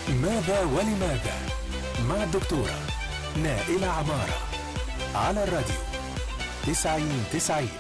ماذا ولماذا مع الدكتورة نائلة عمارة على الراديو تسعين تسعين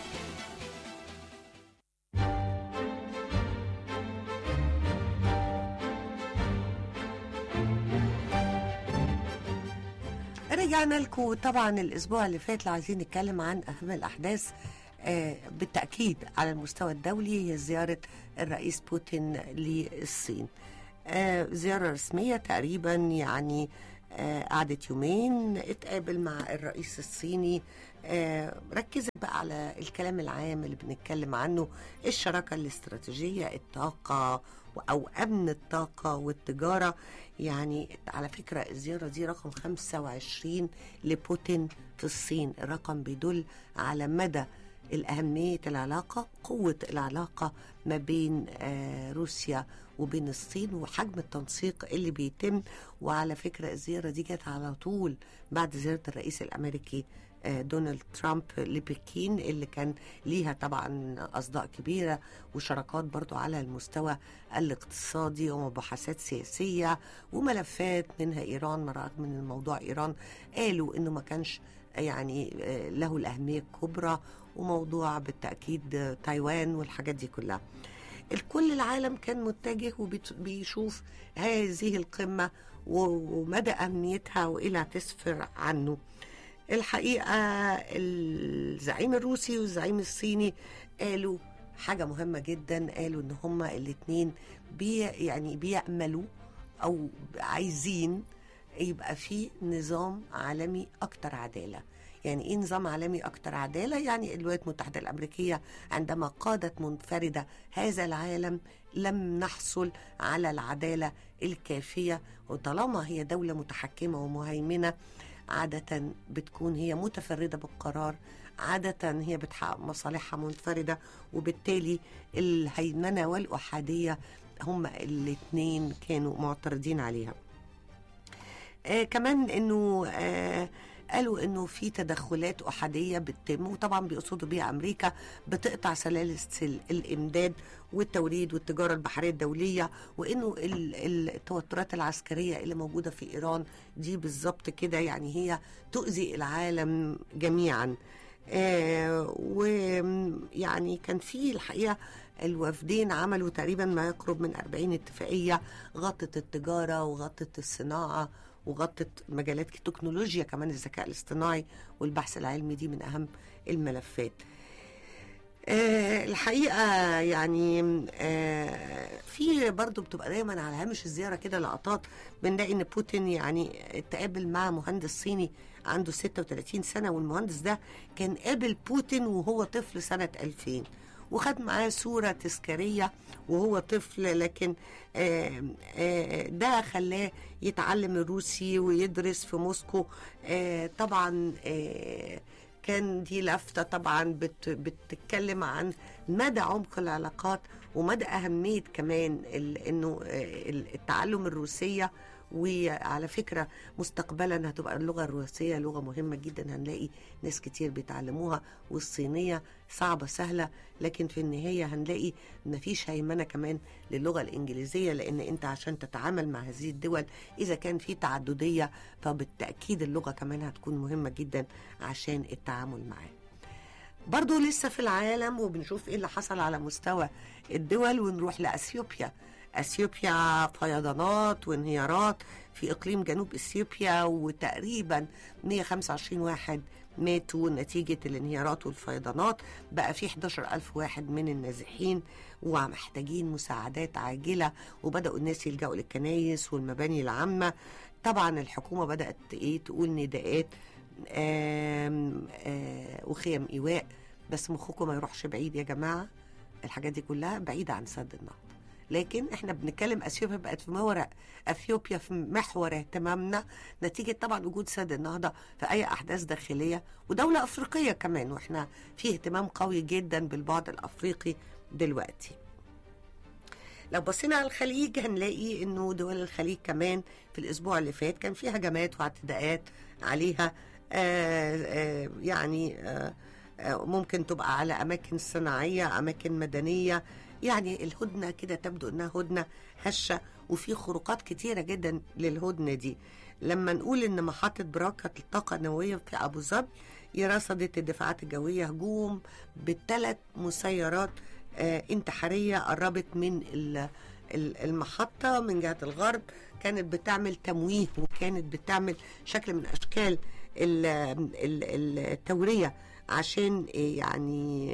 رجعنا لكم طبعا الاسبوع اللي فات لو عايزين نتكلم عن اهم الاحداث آه، بالتاكيد على المستوى الدولي هي زياره الرئيس بوتين للصين آه، زياره رسميه تقريبا يعني آه، قعدت يومين اتقابل مع الرئيس الصيني آه، ركزت بقى على الكلام العام اللي بنتكلم عنه الشراكه الاستراتيجيه الطاقه او امن الطاقه والتجاره يعني على فكره الزياره دي رقم 25 لبوتين في الصين الرقم بيدل على مدى الأهمية العلاقة قوة العلاقة ما بين آه، روسيا وبين الصين وحجم التنسيق اللي بيتم وعلى فكرة الزيارة دي جت على طول بعد زيارة الرئيس الأمريكي آه، دونالد ترامب لبكين اللي كان ليها طبعا أصداء كبيرة وشراكات برضو على المستوى الاقتصادي ومباحثات سياسية وملفات منها إيران مرات من الموضوع إيران قالوا إنه ما كانش يعني آه، له الأهمية الكبرى وموضوع بالتأكيد آه، تايوان والحاجات دي كلها الكل العالم كان متجه وبيشوف هذه القمة و- ومدى أهميتها وإيه اللي هتسفر عنه الحقيقة الزعيم الروسي والزعيم الصيني قالوا حاجة مهمة جدا قالوا ان هما الاتنين بي يعني بيأملوا او عايزين يبقى في نظام عالمي اكتر عدالة يعني ايه نظام عالمي اكتر عدالة يعني الولايات المتحدة الامريكية عندما قادت منفردة هذا العالم لم نحصل على العدالة الكافية وطالما هي دولة متحكمة ومهيمنة عادة بتكون هي متفردة بالقرار عادة هي بتحقق مصالحها منفردة وبالتالي الهيمنة والأحادية هما الاتنين كانوا معترضين عليها آه كمان انه آه قالوا انه في تدخلات احاديه بتتم وطبعا بيقصدوا بيها امريكا بتقطع سلاسل الامداد والتوريد والتجاره البحريه الدوليه وانه ال- ال- التوترات العسكريه اللي موجوده في ايران دي بالظبط كده يعني هي تؤذي العالم جميعا آه ويعني كان في الحقيقه الوفدين عملوا تقريبا ما يقرب من 40 اتفاقيه غطت التجاره وغطت الصناعه وغطت مجالات التكنولوجيا كمان الذكاء الاصطناعي والبحث العلمي دي من اهم الملفات آه الحقيقه يعني آه في برضو بتبقى دايما على هامش الزياره كده لقطات بنلاقي ان بوتين يعني اتقابل مع مهندس صيني عنده 36 سنه والمهندس ده كان قابل بوتين وهو طفل سنه 2000 وخد معاه صورة تذكارية وهو طفل لكن آه، آه، ده خلاه يتعلم الروسي ويدرس في موسكو آه، طبعا آه، كان دي لفتة طبعا بت بتتكلم عن مدى عمق العلاقات ومدى أهمية كمان ال- إنه آه، التعلم الروسية وعلى فكرة مستقبلا هتبقى اللغة الروسية لغة مهمة جدا هنلاقي ناس كتير بيتعلموها والصينية صعبة سهلة لكن في النهاية هنلاقي مفيش هيمنة كمان للغة الإنجليزية لأن أنت عشان تتعامل مع هذه الدول إذا كان في تعددية فبالتأكيد اللغة كمان هتكون مهمة جدا عشان التعامل معاه برضو لسه في العالم وبنشوف ايه اللي حصل على مستوى الدول ونروح لأثيوبيا أثيوبيا فيضانات وانهيارات في إقليم جنوب أثيوبيا وتقريبا 125 واحد ماتوا نتيجة الانهيارات والفيضانات بقى في 11 ألف واحد من النازحين ومحتاجين مساعدات عاجلة وبدأوا الناس يلجأوا للكنايس والمباني العامة طبعا الحكومة بدأت إيه تقول نداءات آم، آه، وخيم إيواء بس مخكم ما يروحش بعيد يا جماعة الحاجات دي كلها بعيدة عن سد النهضة لكن احنا بنتكلم اثيوبيا بقت في محور اثيوبيا في محور اهتمامنا نتيجه طبعا وجود سد النهضه في اي احداث داخليه ودوله افريقيه كمان واحنا في اهتمام قوي جدا بالبعد الافريقي دلوقتي لو بصينا على الخليج هنلاقي انه دول الخليج كمان في الاسبوع اللي فات كان في هجمات واعتداءات عليها آآ آآ يعني آآ آه، ممكن تبقى على اماكن صناعيه اماكن مدنيه يعني الهدنة كده تبدو انها هدنة هشة وفي خروقات كتيرة جدا للهدنة دي لما نقول ان محطة براكة الطاقة النووية في ابو ظبي رصدت الدفاعات الجوية هجوم بثلاث مسيرات آه انتحارية قربت من ال- ال- المحطة من جهة الغرب كانت بتعمل تمويه وكانت بتعمل شكل من أشكال ال- ال- التورية عشان يعني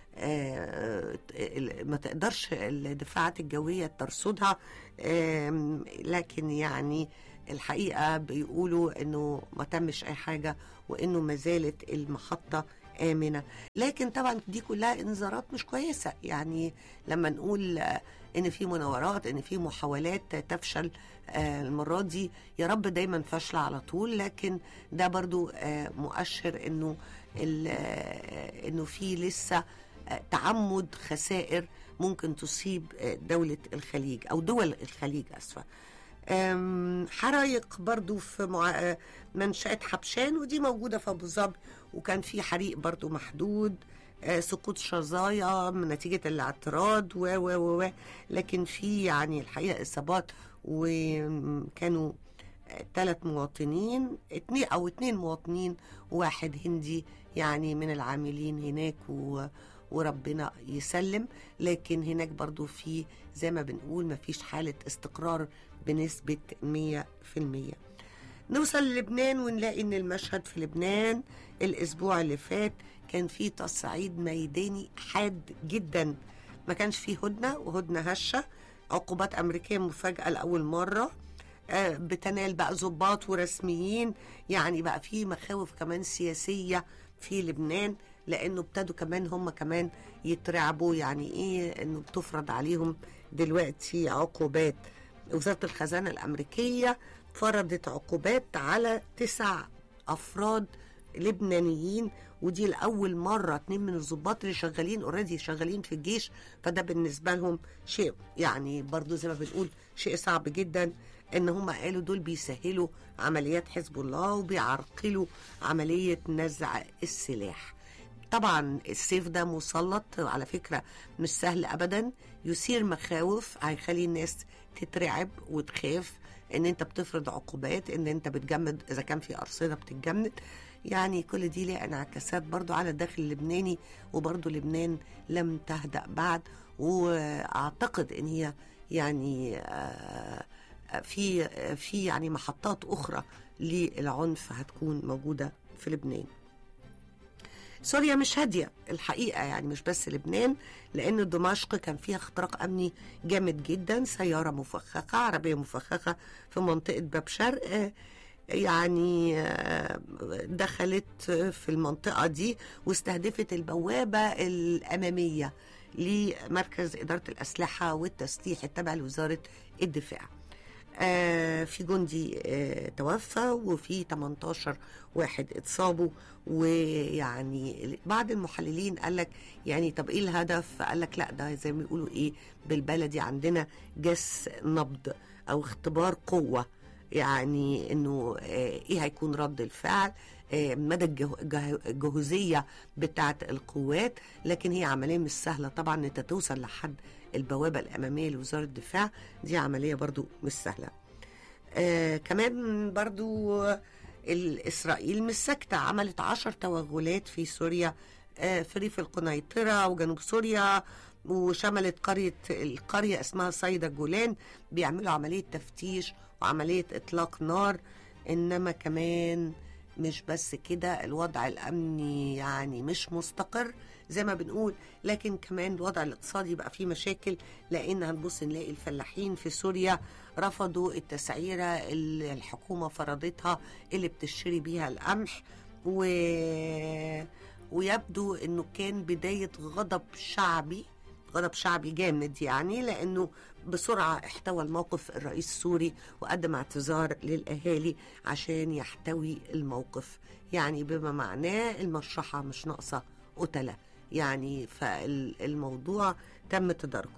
آه، ال- ما تقدرش الدفاعات الجوية ترصدها آم، لكن يعني الحقيقة بيقولوا انه ما تمش اي حاجة وانه ما زالت المحطة آمنة لكن طبعا دي كلها انذارات مش كويسة يعني لما نقول آه، ان في مناورات ان في محاولات تفشل آه، المرة دي يا رب دايما فاشلة على طول لكن ده برضو آه، مؤشر انه ال- آه، انه في لسه آه، تعمد خسائر ممكن تصيب آه، دولة الخليج أو دول الخليج أسفة أم، حرايق برضو في مع... آه، منشأة حبشان ودي موجودة في أبو ظبي وكان في حريق برضو محدود آه، سقوط شظايا من نتيجة الاعتراض و و و و لكن في يعني الحقيقة إصابات وكانوا ثلاث مواطنين اتنين أو اتنين مواطنين وواحد هندي يعني من العاملين هناك و وربنا يسلم لكن هناك برضو في زي ما بنقول ما فيش حالة استقرار بنسبة 100% نوصل للبنان ونلاقي ان المشهد في لبنان الاسبوع اللي فات كان في تصعيد ميداني حاد جدا ما كانش فيه هدنة وهدنة هشة عقوبات أمريكية مفاجأة لأول مرة آه، بتنال بقى ضباط ورسميين يعني بقى في مخاوف كمان سياسية في لبنان لأنه ابتدوا كمان هم كمان يترعبوا يعني إيه إنه بتفرض عليهم دلوقتي عقوبات وزارة الخزانة الأمريكية فرضت عقوبات على تسع أفراد لبنانيين ودي لأول مرة اتنين من الضباط اللي شغالين اوريدي شغالين في الجيش فده بالنسبة لهم شيء يعني برضو زي ما بنقول شيء صعب جدا ان هم قالوا دول بيسهلوا عمليات حزب الله وبيعرقلوا عملية نزع السلاح طبعا السيف ده مسلط على فكرة مش سهل أبدا يثير مخاوف هيخلي الناس تترعب وتخاف ان انت بتفرض عقوبات ان انت بتجمد اذا كان في ارصده بتتجمد يعني كل دي ليها انعكاسات برضو على الداخل اللبناني وبرضو لبنان لم تهدأ بعد واعتقد ان هي يعني آه، في في يعني محطات اخرى للعنف هتكون موجوده في لبنان سوريا مش هادية الحقيقة يعني مش بس لبنان لأن دمشق كان فيها اختراق أمني جامد جدا سيارة مفخخة عربية مفخخة في منطقة باب شرق آه، يعني آه، دخلت في المنطقة دي واستهدفت البوابة الأمامية لمركز إدارة الأسلحة والتسليح التابع لوزارة الدفاع آه، في جندي آه، توفى وفي 18 واحد اتصابوا ويعني بعض المحللين قال لك يعني طب ايه الهدف قال لك لا ده زي ما بيقولوا ايه بالبلدي عندنا جس نبض او اختبار قوه يعني انه آه، ايه هيكون رد الفعل آه، مدى الجه- جه- الجهوزيه بتاعه القوات لكن هي عمليه مش سهله طبعا ان انت توصل لحد البوابه الاماميه لوزاره الدفاع دي عمليه برضو مش سهله آه كمان برضو الإسرائيل مش ساكتة عملت عشر توغلات في سوريا آه في ريف القنيطرة وجنوب سوريا وشملت قرية القرية اسمها صيدا جولان بيعملوا عملية تفتيش وعملية إطلاق نار إنما كمان مش بس كده الوضع الأمني يعني مش مستقر زي ما بنقول لكن كمان الوضع الاقتصادي بقى فيه مشاكل لأن هنبص نلاقي الفلاحين في سوريا رفضوا التسعيرة اللي الحكومة فرضتها اللي بتشتري بيها القمح و... ويبدو انه كان بداية غضب شعبي غضب شعبي جامد يعني لانه بسرعة احتوى الموقف الرئيس السوري وقدم اعتذار للأهالي عشان يحتوي الموقف يعني بما معناه المشرحة مش ناقصة قتلة يعني فالموضوع تم تداركه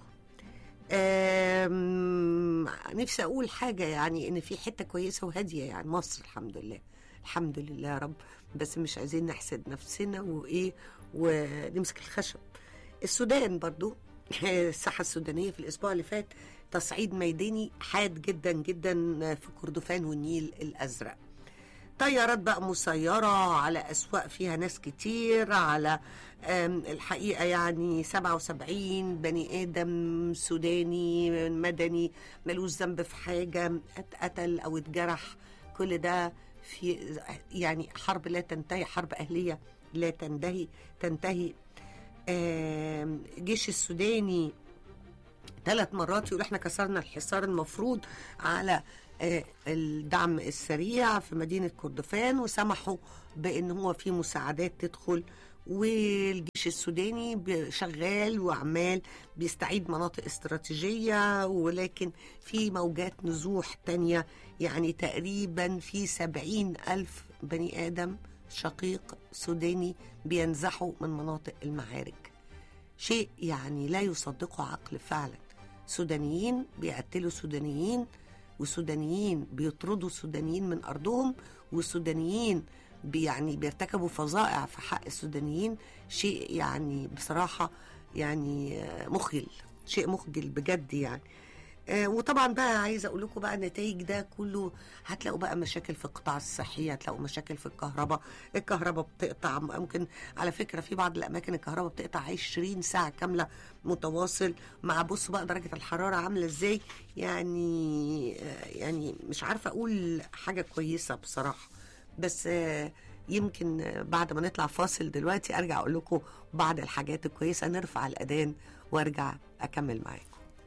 آم، نفسي اقول حاجه يعني ان في حته كويسه وهاديه يعني مصر الحمد لله الحمد لله يا رب بس مش عايزين نحسد نفسنا وايه ونمسك الخشب السودان برضو الساحة السودانية في الأسبوع اللي فات تصعيد ميداني حاد جدا جدا في كردفان والنيل الأزرق طيارات بقى مسيرة على أسواق فيها ناس كتير على آم، الحقيقة يعني 77 بني آدم سوداني مدني ملوش ذنب في حاجة اتقتل أو اتجرح كل ده في يعني حرب لا تنتهي حرب أهلية لا تنتهي تنتهي آم، الجيش السوداني ثلاث مرات يقول احنا كسرنا الحصار المفروض على آه، الدعم السريع في مدينة كردفان وسمحوا بان هو في مساعدات تدخل والجيش السوداني بي- شغال وعمال بيستعيد مناطق استراتيجية ولكن في موجات نزوح تانية يعني تقريبا في سبعين ألف بني آدم شقيق سوداني بينزحوا من مناطق المعارك شيء يعني لا يصدقه عقل فعلا سودانيين بيقتلوا سودانيين وسودانيين بيطردوا سودانيين من أرضهم والسودانيين بي- يعني بيرتكبوا فظائع في حق السودانيين شيء يعني بصراحة يعني آه، مخجل شيء مخجل بجد يعني آه، وطبعا بقى عايزه اقول لكم بقى النتائج ده كله هتلاقوا بقى مشاكل في القطاع الصحي هتلاقوا مشاكل في الكهرباء الكهرباء بتقطع ممكن على فكره في بعض الاماكن الكهرباء بتقطع 20 ساعه كامله متواصل مع بص بقى درجه الحراره عامله ازاي يعني آه، يعني مش عارفه اقول حاجه كويسه بصراحه بس آه، يمكن آه، بعد ما نطلع فاصل دلوقتي ارجع اقول لكم بعض الحاجات الكويسه نرفع الاذان وارجع اكمل معاكم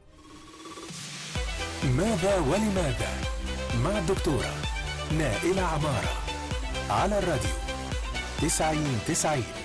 ماذا ولماذا مع الدكتورة نائلة عمارة على الراديو تسعين تسعين